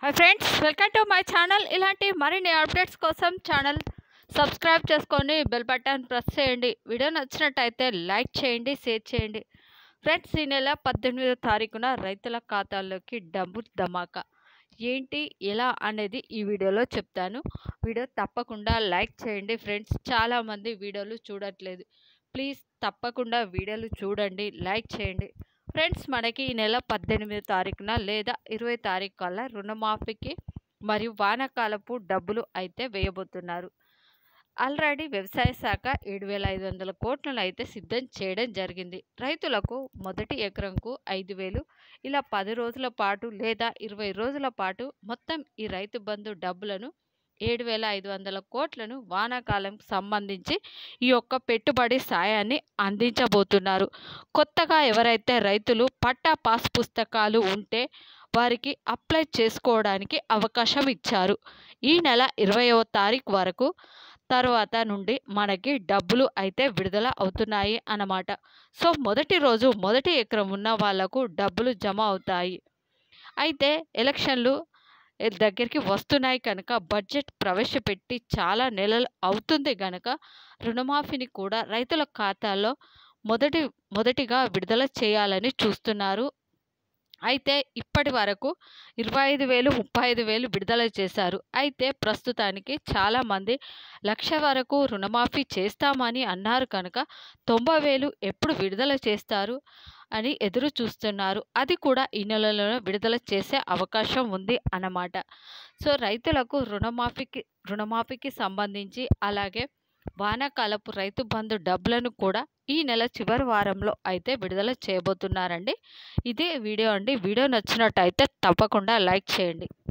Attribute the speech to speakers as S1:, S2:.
S1: hi friends welcome to my channel ఇలాంటి మరిన్ని updates కోసం ఛానల్ సబ్స్క్రైబ్ చేసుకొని బెల్ బటన్ ప్రెస్ చేయండి వీడియో నచ్చినట్టయితే లైక్ చేయండి షేర్ చేయండి ఫ్రెండ్స్ ఈ నెల పద్దెనిమిదో తారీఖున రైతుల ఖాతాల్లోకి డబ్బు ధమాకా ఏంటి ఎలా అనేది ఈ వీడియోలో చెప్తాను వీడియో తప్పకుండా లైక్ చేయండి ఫ్రెండ్స్ చాలామంది వీడియోలు చూడట్లేదు ప్లీజ్ తప్పకుండా వీడియోలు చూడండి లైక్ చేయండి ఫ్రెండ్స్ మనకి ఈ నెల పద్దెనిమిది తారీఖున లేదా ఇరవై తారీఖు కల్లా రుణమాఫీకి మరియు వానాకాలపు డబ్బులు అయితే వేయబోతున్నారు ఆల్రెడీ వ్యవసాయ శాఖ ఏడు వేల ఐదు వందల కోట్లను అయితే సిద్ధం చేయడం జరిగింది రైతులకు మొదటి ఎకరంకు ఐదు వేలు ఇలా పది రోజుల పాటు లేదా ఇరవై రోజుల పాటు మొత్తం ఈ రైతు బంధు డబ్బులను ఏడు వేల ఐదు వందల కోట్లను వానాకాలం సంబంధించి ఈ యొక్క పెట్టుబడి సాయాన్ని అందించబోతున్నారు కొత్తగా ఎవరైతే రైతులు పట్టా పాస్ పుస్తకాలు ఉంటే వారికి అప్లై చేసుకోవడానికి అవకాశం ఇచ్చారు ఈ నెల ఇరవయవ తారీఖు వరకు తర్వాత నుండి మనకి డబ్బులు అయితే విడుదల అవుతున్నాయి అన్నమాట సో మొదటి రోజు మొదటి ఎకరం ఉన్న వాళ్లకు డబ్బులు జమ అవుతాయి అయితే ఎలక్షన్లు దగ్గరికి వస్తున్నాయి కనుక బడ్జెట్ ప్రవేశపెట్టి చాలా నెలలు అవుతుంది కనుక రుణమాఫీని కూడా రైతుల ఖాతాలో మొదటి మొదటిగా విడుదల చేయాలని చూస్తున్నారు అయితే ఇప్పటి వరకు ఇరవై ఐదు వేలు ముప్పై ఐదు వేలు విడుదల చేశారు అయితే ప్రస్తుతానికి చాలామంది లక్ష వరకు రుణమాఫీ చేస్తామని అన్నారు కనుక తొంభై వేలు ఎప్పుడు విడుదల చేస్తారు అని ఎదురు చూస్తున్నారు అది కూడా ఈ నెలలో విడుదల చేసే అవకాశం ఉంది అన్నమాట సో రైతులకు రుణమాఫీకి రుణమాఫీకి సంబంధించి అలాగే వానాకాలపు రైతు బంధు డబ్బులను కూడా ఈ నెల చివరి వారంలో అయితే విడుదల చేయబోతున్నారండి ఇదే వీడియో అండి వీడియో నచ్చినట్టయితే తప్పకుండా లైక్ చేయండి